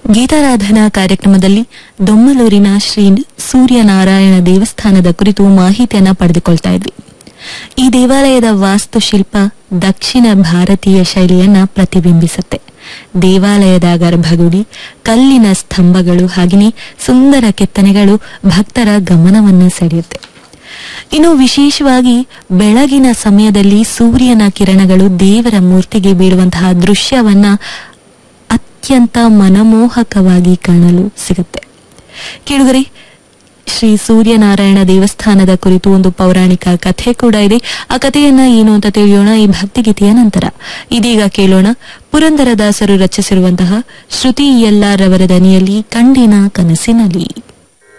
ಗೀತಾರಾಧನಾ ಕಾರ್ಯಕ್ರಮದಲ್ಲಿ ದೊಮ್ಮಲೂರಿನ ಶ್ರೀ ಸೂರ್ಯನಾರಾಯಣ ದೇವಸ್ಥಾನದ ಕುರಿತು ಮಾಹಿತಿಯನ್ನ ಪಡೆದುಕೊಳ್ತಾ ಇದ್ವಿ ಈ ದೇವಾಲಯದ ವಾಸ್ತುಶಿಲ್ಪ ದಕ್ಷಿಣ ಭಾರತೀಯ ಶೈಲಿಯನ್ನ ಪ್ರತಿಬಿಂಬಿಸುತ್ತೆ ದೇವಾಲಯದ ಗರ್ಭಗುಡಿ ಕಲ್ಲಿನ ಸ್ತಂಭಗಳು ಹಾಗೆಯೇ ಸುಂದರ ಕೆತ್ತನೆಗಳು ಭಕ್ತರ ಗಮನವನ್ನು ಸೆಳೆಯುತ್ತೆ ಇನ್ನು ವಿಶೇಷವಾಗಿ ಬೆಳಗಿನ ಸಮಯದಲ್ಲಿ ಸೂರ್ಯನ ಕಿರಣಗಳು ದೇವರ ಮೂರ್ತಿಗೆ ಬೀಳುವಂತಹ ದೃಶ್ಯವನ್ನ ಅತ್ಯಂತ ಮನಮೋಹಕವಾಗಿ ಕಾಣಲು ಸಿಗುತ್ತೆ ಕೇಳುಗರೆ ಶ್ರೀ ಸೂರ್ಯನಾರಾಯಣ ದೇವಸ್ಥಾನದ ಕುರಿತು ಒಂದು ಪೌರಾಣಿಕ ಕಥೆ ಕೂಡ ಇದೆ ಆ ಕಥೆಯನ್ನ ಏನು ಅಂತ ತಿಳಿಯೋಣ ಈ ಭಕ್ತಿಗೀತೆಯ ನಂತರ ಇದೀಗ ಕೇಳೋಣ ಪುರಂದರದಾಸರು ರಚಿಸಿರುವಂತಹ ಶ್ರುತಿ ಎಲ್ಲಾರವರ ದನಿಯಲ್ಲಿ ಕಂಡಿನ ಕನಸಿನಲ್ಲಿ